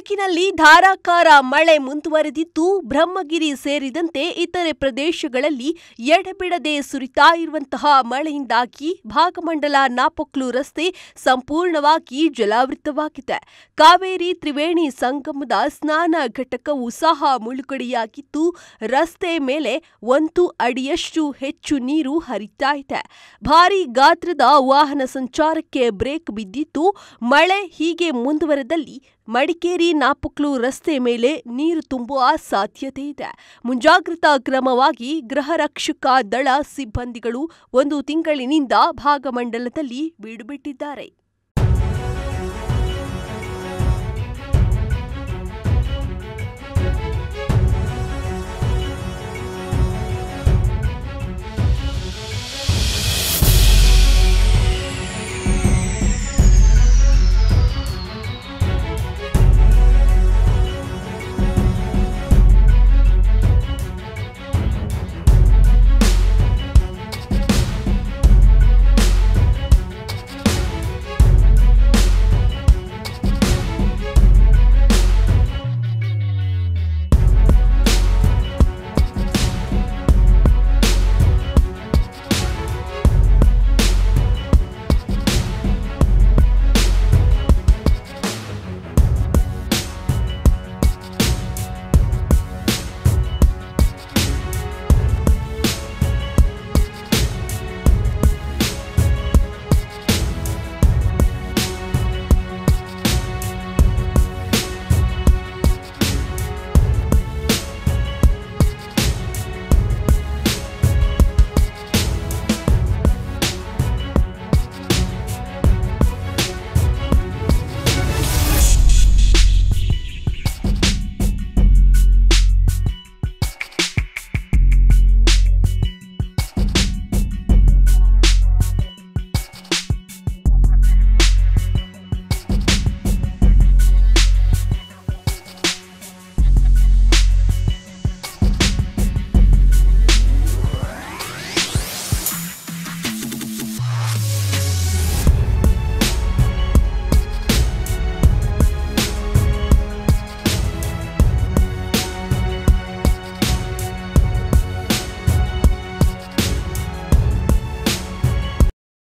ತಾಲೂಕಿನಲ್ಲಿ ಧಾರಾಕಾರ ಮಳೆ ಮುಂದುವರೆದಿದ್ದು ಬ್ರಹ್ಮಗಿರಿ ಸೇರಿದಂತೆ ಇತರೆ ಪ್ರದೇಶಗಳಲ್ಲಿ ಎಡೆಬಿಡದೆ ಸುರಿತಾ ಇರುವಂತಹ ಮಳೆಯಿಂದಾಗಿ ಭಾಗಮಂಡಲ ನಾಪೊಕ್ಲು ರಸ್ತೆ ಸಂಪೂರ್ಣವಾಗಿ ಜಲಾವೃತವಾಗಿದೆ ಕಾವೇರಿ ತ್ರಿವೇಣಿ ಸಂಗಮದ ಸ್ನಾನ ಘಟಕವು ಸಹ ಮುಳುಗಡೆಯಾಗಿದ್ದು ರಸ್ತೆ ಮೇಲೆ ಒಂದು ಅಡಿಯಷ್ಟು ಹೆಚ್ಚು ನೀರು ಹರಿತಾ ಇದೆ ಭಾರೀ ಗಾತ್ರದ ವಾಹನ ಸಂಚಾರಕ್ಕೆ ಬ್ರೇಕ್ ಬಿದ್ದಿದ್ದು ಮಳೆ ಹೀಗೆ ಮುಂದುವರೆದಲ್ಲಿ ಮಡಿಕೇರಿ ನಾಪೊಕ್ಲು ರಸ್ತೆ ಮೇಲೆ ನೀರು ತುಂಬುವ ಸಾಧ್ಯತೆ ಇದೆ ಮುಂಜಾಗ್ರತಾ ಕ್ರಮವಾಗಿ ಗೃಹ ರಕ್ಷಕ ದಳ ಸಿಬ್ಬಂದಿಗಳು ಒಂದು ತಿಂಗಳಿನಿಂದ ಭಾಗಮಂಡಲದಲ್ಲಿ ಬೀಡುಬಿಟ್ಟಿದ್ದಾರೆ